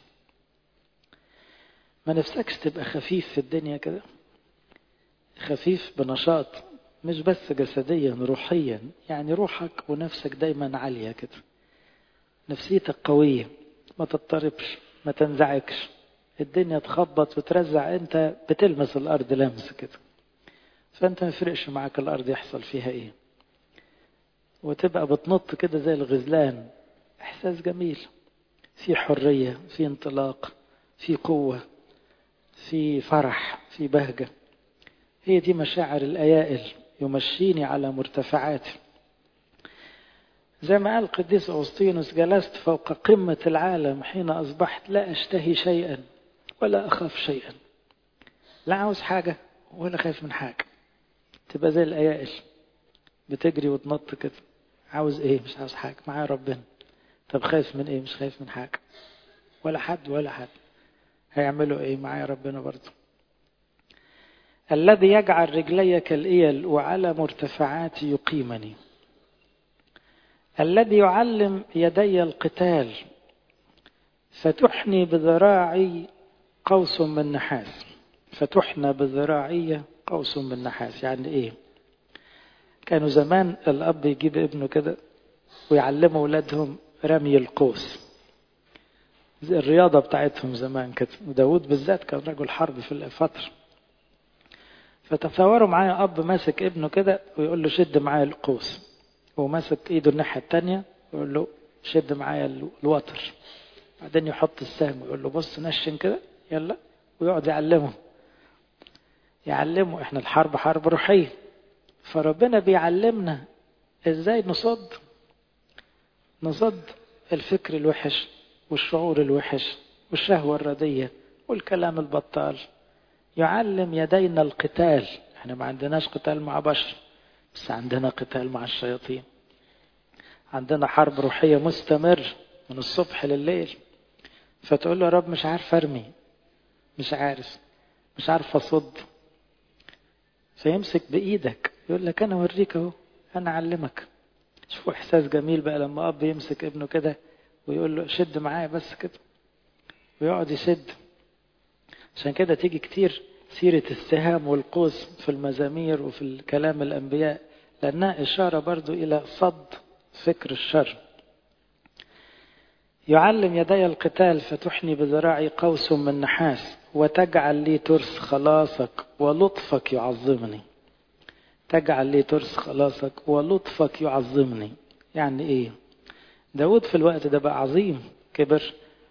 ما نفسكش تبقى خفيف في الدنيا كده خفيف بنشاط مش بس جسديا روحيا يعني روحك ونفسك دايما عالية كده نفسيتك قوية ما تضطربش ما تنزعجش الدنيا تخبط وترزع انت بتلمس الارض لمس كده فانت ما يفرقش معاك الارض يحصل فيها ايه وتبقى بتنط كده زي الغزلان احساس جميل في حرية في انطلاق في قوة في فرح في بهجة هي دي مشاعر الأيائل يمشيني على مرتفعاتي زي ما قال قديس أغسطينوس جلست فوق قمة العالم حين أصبحت لا أشتهي شيئا ولا أخاف شيئا لا عاوز حاجة ولا خايف من حاجة تبقى زي الأيائل بتجري وتنط كده عاوز ايه مش عاوز حاجة معايا ربنا طب خايف من ايه مش خايف من حاجة ولا حد ولا حد هيعملوا ايه معايا ربنا برضه الذي يجعل رجلي كالإيل وعلى مرتفعاتي يقيمني الذي يعلم يدي القتال فتحني بذراعي قوس من نحاس فتحنى بذراعي قوس من نحاس يعني ايه كانوا زمان الاب يجيب ابنه كده ويعلموا اولادهم رمي القوس زي الرياضه بتاعتهم زمان كده وداود بالذات كان رجل حرب في الفتره فتصوروا معايا اب ماسك ابنه كده ويقول له شد معايا القوس وماسك ايده الناحيه الثانيه ويقول له شد معايا الوتر بعدين يحط السهم ويقول له بص نشن كده يلا ويقعد يعلمه يعلمه احنا الحرب حرب روحيه فربنا بيعلمنا ازاي نصد نصد الفكر الوحش والشعور الوحش والشهوة الردية والكلام البطال يعلم يدينا القتال احنا ما عندناش قتال مع بشر بس عندنا قتال مع الشياطين عندنا حرب روحية مستمر من الصبح لليل فتقول له يا رب مش عارف ارمي مش عارف مش عارف اصد فيمسك بايدك يقول لك انا اوريك اهو انا اعلمك شوفوا احساس جميل بقى لما اب يمسك ابنه كده ويقول له شد معايا بس كده ويقعد يشد عشان كده تيجي كتير سيرة السهام والقوس في المزامير وفي الكلام الأنبياء لأنها إشارة برضو إلى صد فكر الشر يعلم يدي القتال فتحني بذراعي قوس من نحاس وتجعل لي ترس خلاصك ولطفك يعظمني تجعل لي ترس خلاصك ولطفك يعظمني يعني ايه داود في الوقت ده بقى عظيم كبر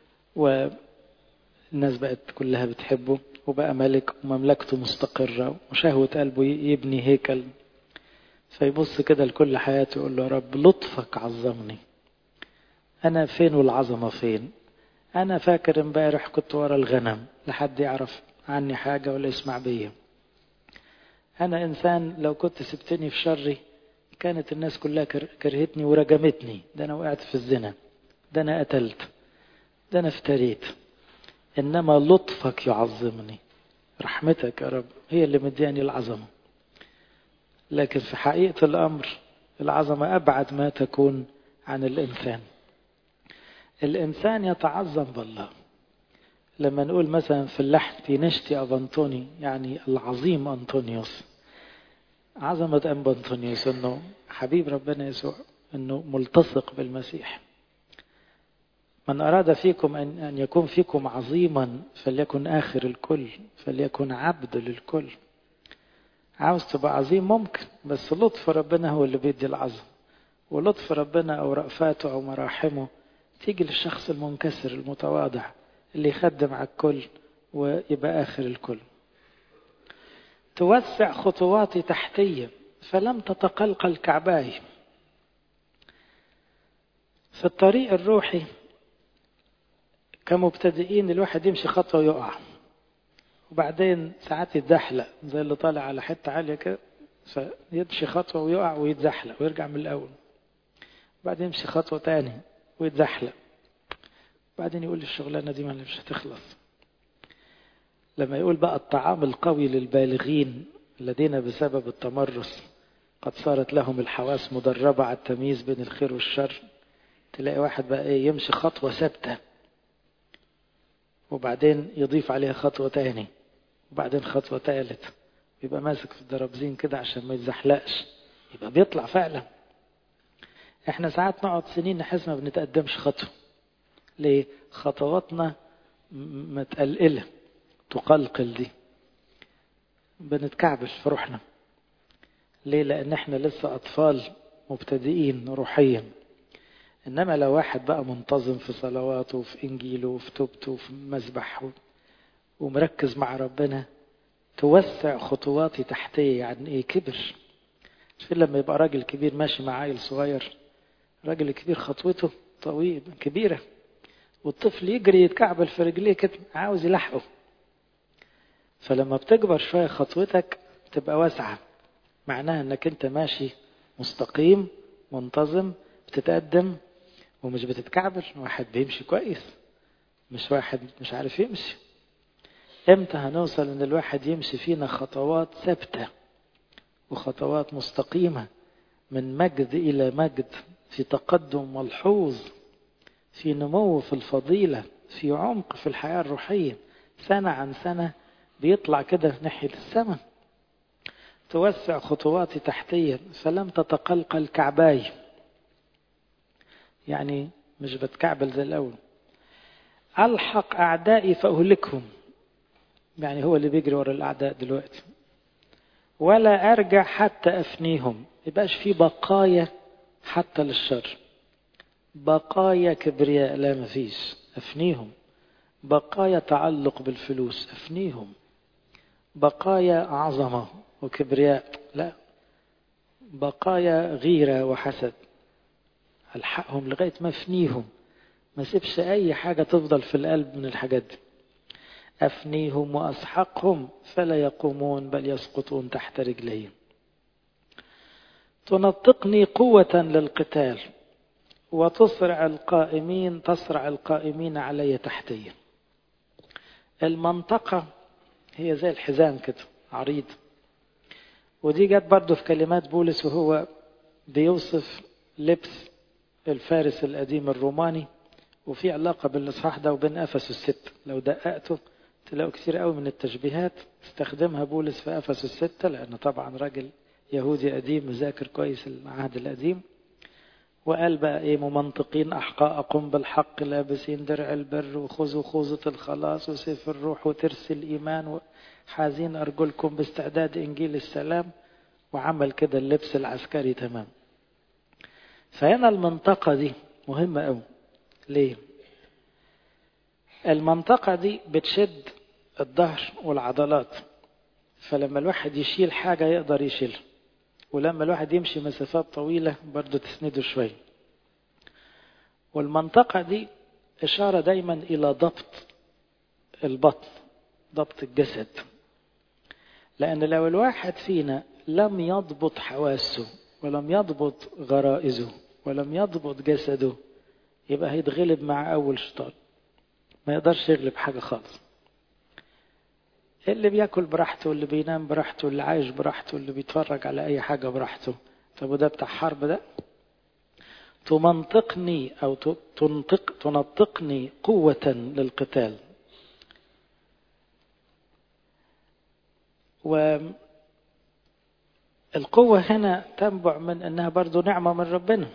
والناس بقت كلها بتحبه وبقى ملك ومملكته مستقرة وشهوة قلبه يبني هيكل فيبص كده لكل حياته يقول له يا رب لطفك عظمني أنا فين والعظمة فين أنا فاكر امبارح كنت ورا الغنم لحد يعرف عني حاجة ولا يسمع بيا أنا إنسان لو كنت سبتني في شري كانت الناس كلها كرهتني ورجمتني ده أنا وقعت في الزنا ده أنا قتلت ده أنا افتريت إنما لطفك يعظمني رحمتك يا رب هي اللي مدياني العظمة لكن في حقيقة الأمر العظمة أبعد ما تكون عن الإنسان الإنسان يتعظم بالله لما نقول مثلا في اللحن في نشتي أب أنطوني يعني العظيم أنطونيوس عظمة أنب أنطونيوس أنه حبيب ربنا يسوع أنه ملتصق بالمسيح من أراد فيكم أن أن يكون فيكم عظيما فليكن آخر الكل فليكن عبد للكل عاوز تبقى عظيم ممكن بس لطف ربنا هو اللي بيدي العظم ولطف ربنا أو رأفاته أو مراحمه تيجي للشخص المنكسر المتواضع اللي يخدم على الكل ويبقى آخر الكل توسع خطواتي تحتية فلم تتقلقل كعباي في الطريق الروحي كمبتدئين الواحد يمشي خطوة ويقع وبعدين ساعات يتزحلق زي اللي طالع على حتة عالية كده فيمشي خطوة ويقع ويتزحلق ويرجع من الأول بعدين يمشي خطوة تاني ويتزحلق بعدين يقول الشغلانة دي ما مش هتخلص لما يقول بقى الطعام القوي للبالغين الذين بسبب التمرس قد صارت لهم الحواس مدربة على التمييز بين الخير والشر تلاقي واحد بقى ايه يمشي خطوة ثابتة وبعدين يضيف عليها خطوة تاني وبعدين خطوة تالت يبقى ماسك في الدرابزين كده عشان ما يتزحلقش يبقى بيطلع فعلا احنا ساعات نقعد سنين نحس ما بنتقدمش خطوة ليه خطواتنا متقلقلة تقلقل دي بنتكعبل في روحنا ليه لان احنا لسه اطفال مبتدئين روحيا انما لو واحد بقى منتظم في صلواته وفي انجيله وفي توبته وفي مسبحه ومركز مع ربنا توسع خطواتي تحتيه يعني ايه كبر في لما يبقى راجل كبير ماشي مع عيل صغير الراجل الكبير خطوته طويل كبيره والطفل يجري يتكعبل في رجليه كده عاوز يلحقه فلما بتكبر شويه خطوتك تبقى واسعه معناها انك انت ماشي مستقيم منتظم بتتقدم ومش بتتكعبل واحد بيمشي كويس مش واحد مش عارف يمشي امتى هنوصل ان الواحد يمشي فينا خطوات ثابته وخطوات مستقيمه من مجد الى مجد في تقدم ملحوظ في نمو في الفضيله في عمق في الحياه الروحيه سنه عن سنه بيطلع كده ناحيه السماء توسع خطواتي تحتيا فلم تتقلقل كعباي يعني مش بتكعبل زي الأول ألحق أعدائي فأهلكهم يعني هو اللي بيجري ورا الأعداء دلوقتي ولا أرجع حتى أفنيهم يبقاش في بقايا حتى للشر بقايا كبرياء لا مفيش أفنيهم بقايا تعلق بالفلوس أفنيهم بقايا عظمة وكبرياء لا بقايا غيرة وحسد ألحقهم لغاية ما أفنيهم ما سيبش أي حاجة تفضل في القلب من الحاجات دي أفنيهم وأسحقهم فلا يقومون بل يسقطون تحت رجلي تنطقني قوة للقتال وتصرع القائمين تصرع القائمين علي تحتي المنطقة هي زي الحزام كده عريض ودي جت برضه في كلمات بولس وهو بيوصف لبس الفارس القديم الروماني وفي علاقة بالإصحاح ده وبين أفس الست لو دققته تلاقوا كثير قوي من التشبيهات استخدمها بولس في أفس الستة لأنه طبعا راجل يهودي قديم مذاكر كويس العهد القديم وقال بقى ايه ممنطقين احقاءكم بالحق لابسين درع البر وخذوا خوذة الخلاص وسيف الروح وترس الايمان وحازين ارجلكم باستعداد انجيل السلام وعمل كده اللبس العسكري تمام فهنا المنطقة دي مهمة قوي ليه المنطقة دي بتشد الظهر والعضلات فلما الواحد يشيل حاجة يقدر يشيلها ولما الواحد يمشي مسافات طويلة برضه تسنده شوية والمنطقة دي إشارة دايما إلى ضبط البطن ضبط الجسد لأن لو الواحد فينا لم يضبط حواسه ولم يضبط غرائزه ولم يضبط جسده يبقى هيتغلب مع أول شيطان ما يقدرش يغلب حاجة خالص اللي بياكل براحته واللي بينام براحته واللي عايش براحته واللي بيتفرج على أي حاجة براحته طب وده بتاع حرب ده تمنطقني أو تنطق تنطقني قوة للقتال والقوة هنا تنبع من أنها برضو نعمة من ربنا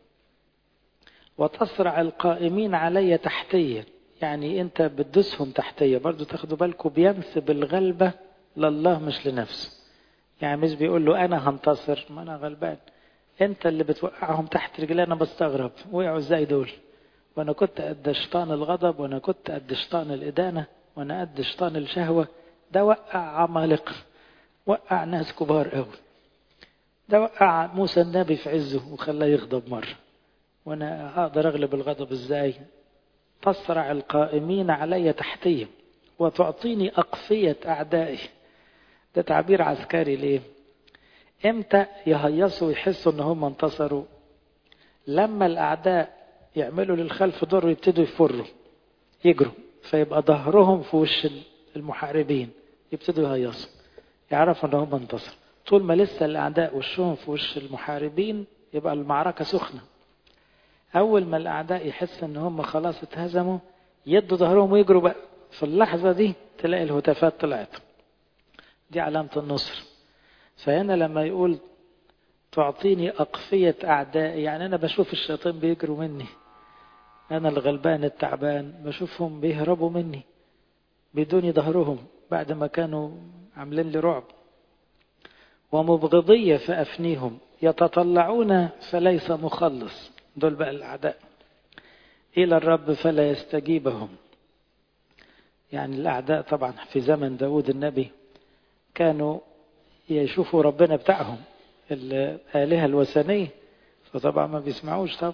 وتصرع القائمين علي تحتيا يعني انت بتدوسهم تحتيه برضو تاخدوا بالكم بينسب الغلبة لله مش لنفسه يعني مش بيقول له انا هنتصر ما انا غلبان انت اللي بتوقعهم تحت رجلي انا بستغرب وقعوا ازاي دول وانا كنت قد شيطان الغضب وانا كنت قد شيطان الادانة وانا قد شيطان الشهوة ده وقع عمالقة وقع ناس كبار قوي ده وقع موسى النبي في عزه وخلاه يغضب مرة وأنا أقدر أغلب الغضب إزاي تصرع القائمين علي تحتي وتعطيني أقفية أعدائي ده تعبير عسكري ليه امتى يهيصوا ويحسوا ان هم انتصروا لما الاعداء يعملوا للخلف دور ويبتدوا يفروا يجروا فيبقى ظهرهم في وش المحاربين يبتدوا يهيصوا يعرفوا ان هم انتصروا طول ما لسه الاعداء وشهم في وش المحاربين يبقى المعركه سخنه اول ما الاعداء يحس ان هم خلاص اتهزموا يدوا ظهرهم ويجروا بقى في اللحظه دي تلاقي الهتافات طلعت دي علامه النصر فهنا لما يقول تعطيني أقفية أعدائي يعني أنا بشوف الشيطان بيجروا مني أنا الغلبان التعبان بشوفهم بيهربوا مني بدون ظهرهم بعد ما كانوا عاملين لي رعب ومبغضية فأفنيهم يتطلعون فليس مخلص دول بقى الأعداء إلى الرب فلا يستجيبهم يعني الأعداء طبعا في زمن داود النبي كانوا يشوفوا ربنا بتاعهم الآلهة الوثنية فطبعا ما بيسمعوش طبعا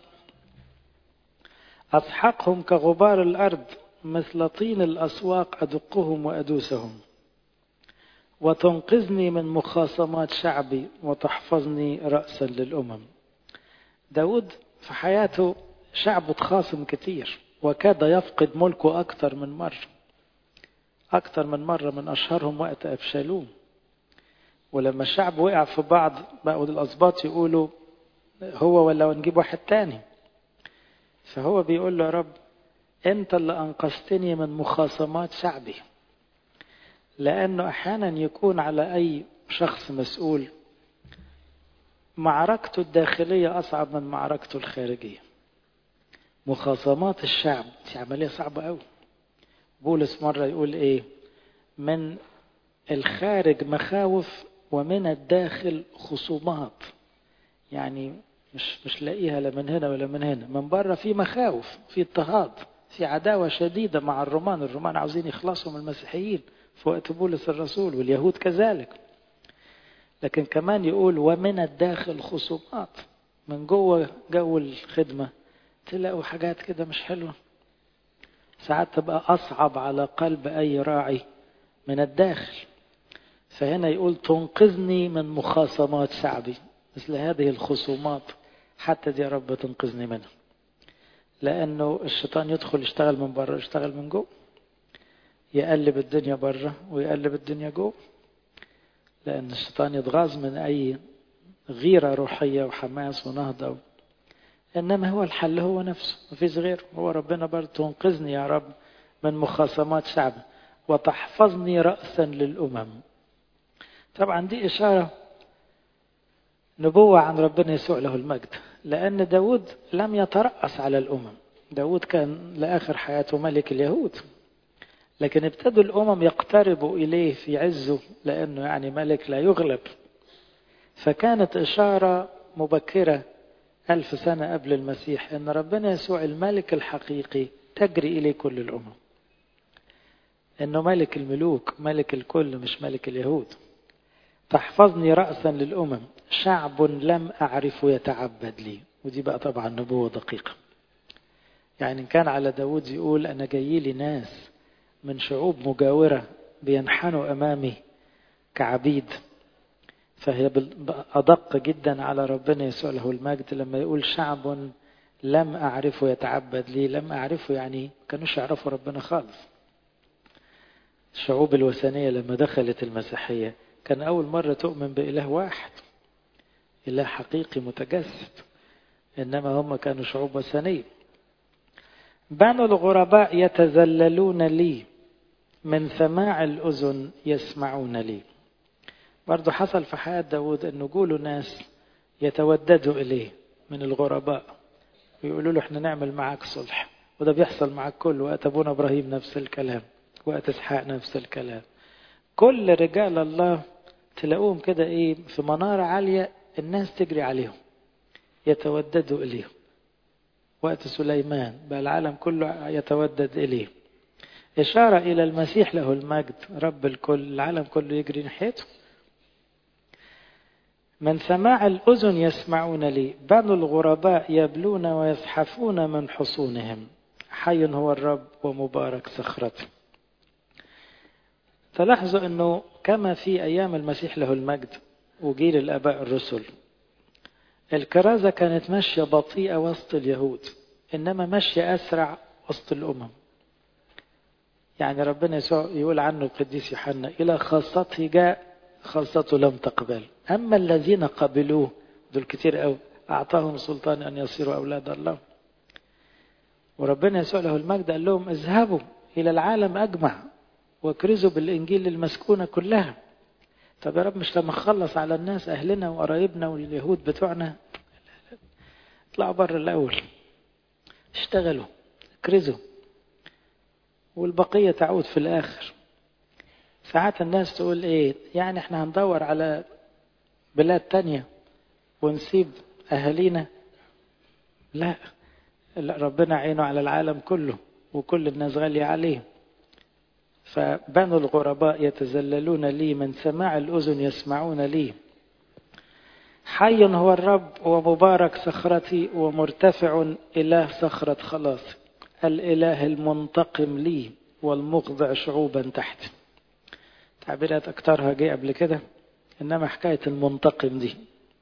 أسحقهم كغبار الأرض مثل طين الأسواق أدقهم وأدوسهم وتنقذني من مخاصمات شعبي وتحفظني رأسا للأمم داود في حياته شعبه تخاصم كتير وكاد يفقد ملكه أكثر من مرة أكثر من مرة من أشهرهم وقت أبشالوم ولما الشعب وقع في بعض بقوا الأسباط يقولوا هو ولا نجيب واحد تاني فهو بيقول له يا رب أنت اللي أنقذتني من مخاصمات شعبي لأنه أحيانا يكون على أي شخص مسؤول معركته الداخلية أصعب من معركته الخارجية مخاصمات الشعب دي عملية صعبة أوي بولس مرة يقول إيه من الخارج مخاوف ومن الداخل خصومات يعني مش مش لاقيها لا من هنا ولا من هنا من بره في مخاوف في اضطهاد في عداوة شديدة مع الرومان الرومان عاوزين يخلصوا من المسيحيين في وقت بولس الرسول واليهود كذلك لكن كمان يقول ومن الداخل خصومات من جوه جو الخدمة تلاقوا حاجات كده مش حلوة ساعات تبقى أصعب على قلب أي راعي من الداخل فهنا يقول تنقذني من مخاصمات شعبي مثل هذه الخصومات حتى دي يا رب تنقذني منها لأنه الشيطان يدخل يشتغل من بره يشتغل من جوه يقلب الدنيا بره ويقلب الدنيا جوه لأن الشيطان يتغاظ من أي غيرة روحية وحماس ونهضة إنما هو الحل هو نفسه مفيش غيره هو ربنا برضه تنقذني يا رب من مخاصمات شعبي وتحفظني رأسا للأمم طبعا دي إشارة نبوة عن ربنا يسوع له المجد لأن داود لم يترأس على الأمم داود كان لآخر حياته ملك اليهود لكن ابتدوا الأمم يقتربوا إليه في عزه لأنه يعني ملك لا يغلب فكانت إشارة مبكرة ألف سنة قبل المسيح أن ربنا يسوع الملك الحقيقي تجري إليه كل الأمم أنه ملك الملوك ملك الكل مش ملك اليهود تحفظني رأسا للأمم شعب لم أعرف يتعبد لي ودي بقى طبعا نبوة دقيقة يعني إن كان على داود يقول أنا جاي لي ناس من شعوب مجاورة بينحنوا أمامي كعبيد فهي أدق جدا على ربنا يسوع له المجد لما يقول شعب لم أعرفه يتعبد لي لم أعرفه يعني كانوش يعرفوا ربنا خالص الشعوب الوثنية لما دخلت المسيحية كان أول مرة تؤمن بإله واحد إله حقيقي متجسد إنما هم كانوا شعوب وثنية بنو الغرباء يتذللون لي من سماع الأذن يسمعون لي برضو حصل في حياة داود أنه جوله ناس يتوددوا إليه من الغرباء ويقولوا له احنا نعمل معاك صلح وده بيحصل معاك كل وقت أبونا إبراهيم نفس الكلام وقت إسحاق نفس الكلام كل رجال الله تلاقوهم كده ايه في منارة عالية الناس تجري عليهم يتوددوا إليهم وقت سليمان بقى العالم كله يتودد إليه إشارة إلى المسيح له المجد رب الكل العالم كله يجري ناحيته من سماع الأذن يسمعون لي بنو الغرباء يبلون ويزحفون من حصونهم حي هو الرب ومبارك صخرته تلاحظوا أنه كما في أيام المسيح له المجد وجيل الآباء الرسل الكرازة كانت ماشية بطيئة وسط اليهود إنما ماشية أسرع وسط الأمم يعني ربنا يسوع يقول عنه القديس يوحنا إلى خاصته جاء خاصته لم تقبل أما الذين قبلوه دول كتير قوي أعطاهم سلطان أن يصيروا أولاد الله وربنا يسوع له المجد قال لهم اذهبوا إلى العالم أجمع واكرزوا بالإنجيل المسكونة كلها طب يا رب مش لما نخلص على الناس أهلنا وقرايبنا واليهود بتوعنا اطلعوا بره الأول اشتغلوا اكرزوا والبقية تعود في الآخر ساعات الناس تقول ايه يعني احنا هندور على بلاد تانية ونسيب أهالينا لا ربنا عينه على العالم كله وكل الناس غالية عليه فبنو الغرباء يتذللون لي من سماع الأذن يسمعون لي حي هو الرب ومبارك صخرتي ومرتفع إله صخرة خلاص الإله المنتقم لي والمخضع شعوبا تحت تعبيرات أكترها جاي قبل كده إنما حكاية المنتقم دي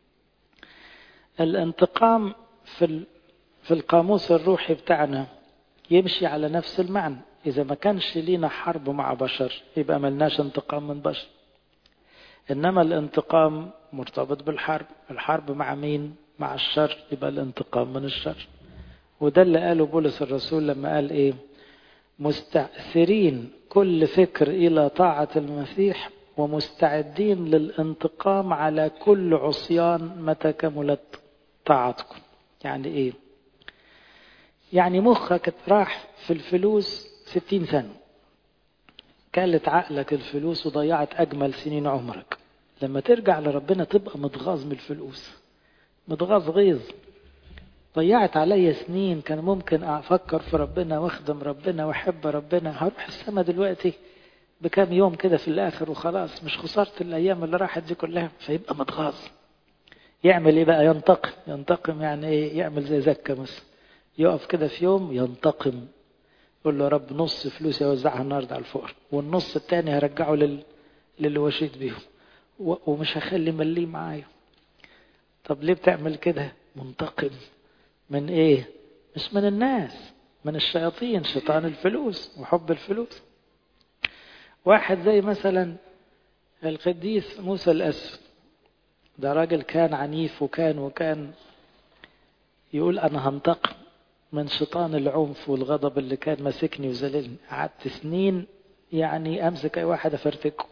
الانتقام في في القاموس الروحي بتاعنا يمشي على نفس المعنى إذا ما كانش لينا حرب مع بشر يبقى ملناش انتقام من بشر إنما الانتقام مرتبط بالحرب الحرب مع مين؟ مع الشر يبقى الانتقام من الشر وده اللي قاله بولس الرسول لما قال إيه مستأثرين كل فكر إلى طاعة المسيح ومستعدين للانتقام على كل عصيان متى كملت طاعتكم يعني إيه يعني مخك راح في الفلوس ستين سنة كلت عقلك الفلوس وضيعت أجمل سنين عمرك لما ترجع لربنا تبقى متغاظ من الفلوس متغاظ غيظ ضيعت عليا سنين كان ممكن أفكر في ربنا واخدم ربنا واحب ربنا هروح السما دلوقتي بكام يوم كده في الآخر وخلاص مش خسارة الأيام اللي راحت دي كلها فيبقى متغاظ يعمل إيه بقى ينتقم ينتقم يعني إيه يعمل زي زكا مثلا يقف كده في يوم ينتقم يقول له يا رب نص فلوسي اوزعها النهارده على الفقراء والنص التاني هرجعه لل... للي وشيت بيهم و... ومش هخلي مليه معايا طب ليه بتعمل كده منتقم من ايه مش من الناس من الشياطين شيطان الفلوس وحب الفلوس واحد زي مثلا القديس موسى الأسود ده راجل كان عنيف وكان وكان يقول أنا هنتقم من شيطان العنف والغضب اللي كان ماسكني وزللني قعدت سنين يعني امسك اي واحد افرتكه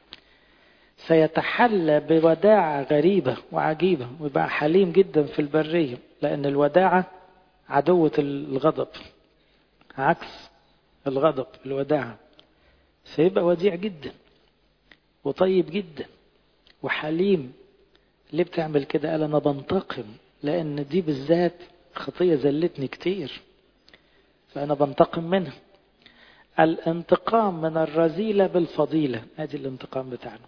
سيتحلى بوداعة غريبة وعجيبة ويبقى حليم جدا في البرية لأن الوداعة عدوة الغضب عكس الغضب الوداعة سيبقى وديع جدا وطيب جدا وحليم ليه بتعمل كده قال أنا بنتقم لأن دي بالذات خطية زلتني كتير فأنا بنتقم منها الانتقام من الرذيلة بالفضيلة ادي الانتقام بتاعنا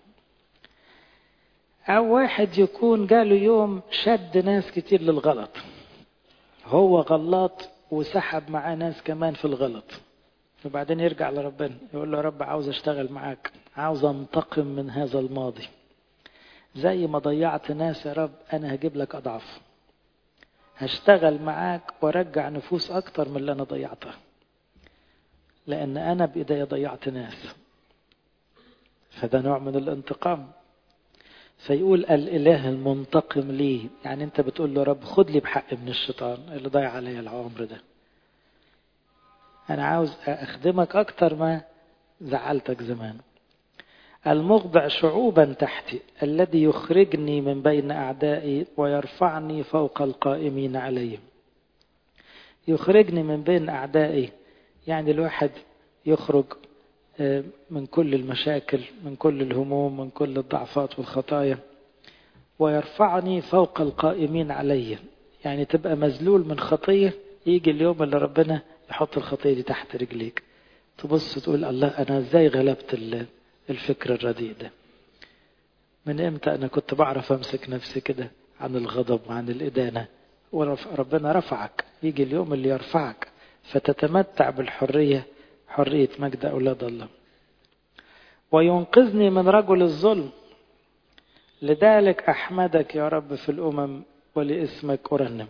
أو واحد يكون جاله يوم شد ناس كتير للغلط هو غلط وسحب معاه ناس كمان في الغلط وبعدين يرجع لربنا يقول له يا رب عاوز اشتغل معاك عاوز انتقم من هذا الماضي زي ما ضيعت ناس يا رب انا هجيب لك اضعف هشتغل معاك وارجع نفوس اكتر من اللي انا ضيعتها لان انا بايديا ضيعت ناس فده نوع من الانتقام فيقول الاله المنتقم لي يعني انت بتقول له رب خد لي بحق من الشيطان اللي ضيع عليا العمر ده انا عاوز اخدمك اكتر ما زعلتك زمان المخضع شعوبا تحتي الذي يخرجني من بين اعدائي ويرفعني فوق القائمين علي يخرجني من بين اعدائي يعني الواحد يخرج من كل المشاكل من كل الهموم من كل الضعفات والخطايا ويرفعني فوق القائمين علي يعني تبقى مذلول من خطية يجي اليوم اللي ربنا يحط الخطية دي تحت رجليك تبص تقول الله أنا إزاي غلبت الفكر الرديء ده من امتى انا كنت بعرف امسك نفسي كده عن الغضب وعن الادانه وربنا رفعك يجي اليوم اللي يرفعك فتتمتع بالحريه حريه مجد اولاد الله وينقذني من رجل الظلم لذلك احمدك يا رب في الامم ولاسمك ارنم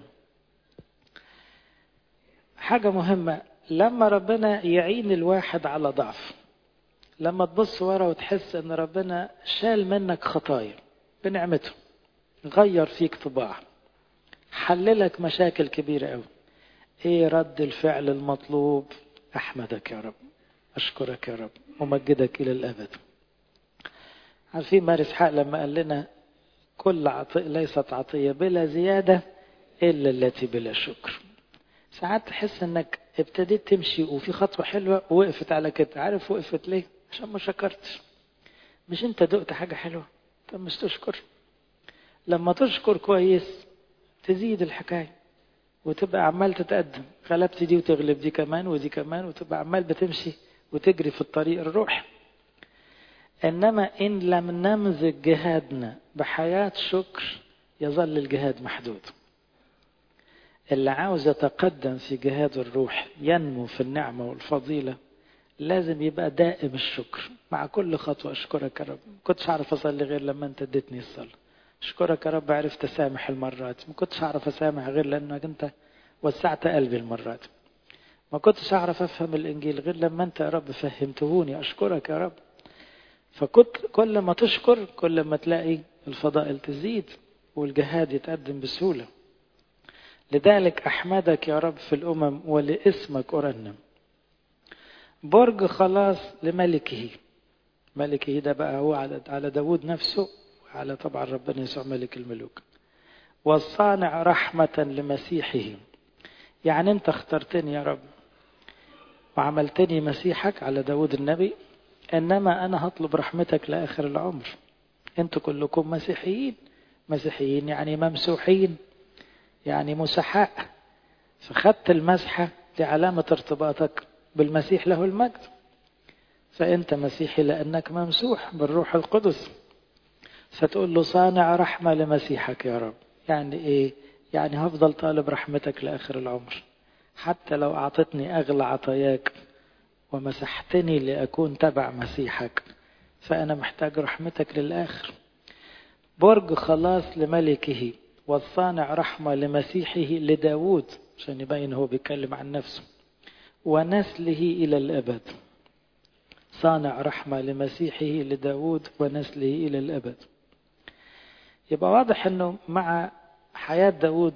حاجه مهمه لما ربنا يعين الواحد على ضعف لما تبص ورا وتحس ان ربنا شال منك خطايا بنعمته غير فيك طباع حللك مشاكل كبيرة قوي ايه رد الفعل المطلوب احمدك يا رب اشكرك يا رب ومجدك الى الابد عارفين مارس حق لما قال لنا كل عطية ليست عطية بلا زيادة إلا التي بلا شكر ساعات تحس انك ابتديت تمشي وفي خطوة حلوة ووقفت على كده عارف وقفت ليه عشان ما شكرتش مش انت دقت حاجة حلوة طب مش تشكر لما تشكر كويس تزيد الحكاية وتبقى عمال تتقدم غلبت دي وتغلب دي كمان ودي كمان وتبقى عمال بتمشي وتجري في الطريق الروح إنما إن لم نمزج جهادنا بحياة شكر يظل الجهاد محدود اللي عاوز يتقدم في جهاد الروح ينمو في النعمة والفضيلة لازم يبقى دائم الشكر مع كل خطوة أشكرك يا رب ما كنتش أعرف أصلي غير لما أنت اديتني الصلاة أشكرك يا رب عرفت أسامح المرات ما كنتش أعرف أسامح غير لأنك أنت وسعت قلبي المرات ما كنتش أعرف أفهم الإنجيل غير لما أنت يا رب فهمتهوني أشكرك يا رب فكنت كل ما تشكر كل ما تلاقي الفضائل تزيد والجهاد يتقدم بسهولة لذلك أحمدك يا رب في الأمم ولاسمك أرنم برج خلاص لملكه ملكه ده بقى هو على على داود نفسه وعلى طبعا ربنا يسوع ملك الملوك والصانع رحمة لمسيحه يعني انت اخترتني يا رب وعملتني مسيحك على داود النبي انما انا هطلب رحمتك لاخر العمر انتوا كلكم مسيحيين مسيحيين يعني ممسوحين يعني مسحاء فخدت المسحة لعلامة ارتباطك بالمسيح له المجد فأنت مسيحي لأنك ممسوح بالروح القدس فتقول له صانع رحمة لمسيحك يا رب يعني إيه يعني هفضل طالب رحمتك لآخر العمر حتى لو أعطتني أغلى عطاياك ومسحتني لأكون تبع مسيحك فأنا محتاج رحمتك للآخر برج خلاص لملكه والصانع رحمة لمسيحه لداود عشان يبين هو بيتكلم عن نفسه ونسله إلى الأبد صانع رحمة لمسيحه لداود ونسله إلى الأبد يبقى واضح أنه مع حياة داود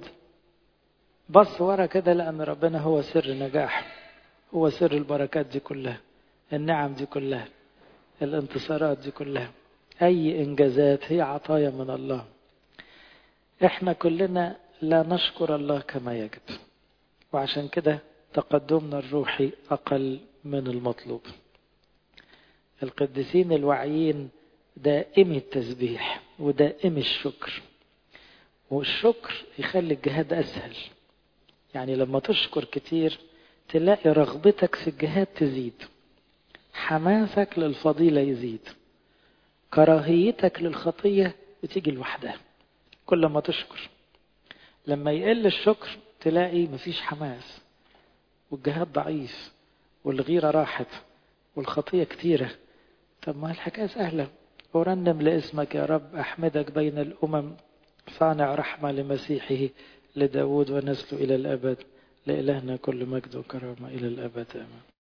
بص ورا كده لأن ربنا هو سر نجاح هو سر البركات دي كلها النعم دي كلها الانتصارات دي كلها أي إنجازات هي عطايا من الله احنا كلنا لا نشكر الله كما يجب وعشان كده تقدمنا الروحي أقل من المطلوب القديسين الواعيين دائمي التسبيح ودائمي الشكر والشكر يخلي الجهاد أسهل يعني لما تشكر كتير تلاقي رغبتك في الجهاد تزيد حماسك للفضيلة يزيد كراهيتك للخطية بتيجي لوحدها كل ما تشكر لما يقل الشكر تلاقي مفيش حماس والجهاد ضعيف والغيرة راحت والخطية كتيرة طب ما الحكاية سهلة أرنم لاسمك يا رب أحمدك بين الأمم صانع رحمة لمسيحه لداود ونسله إلى الأبد لإلهنا كل مجد وكرامة إلى الأبد آمين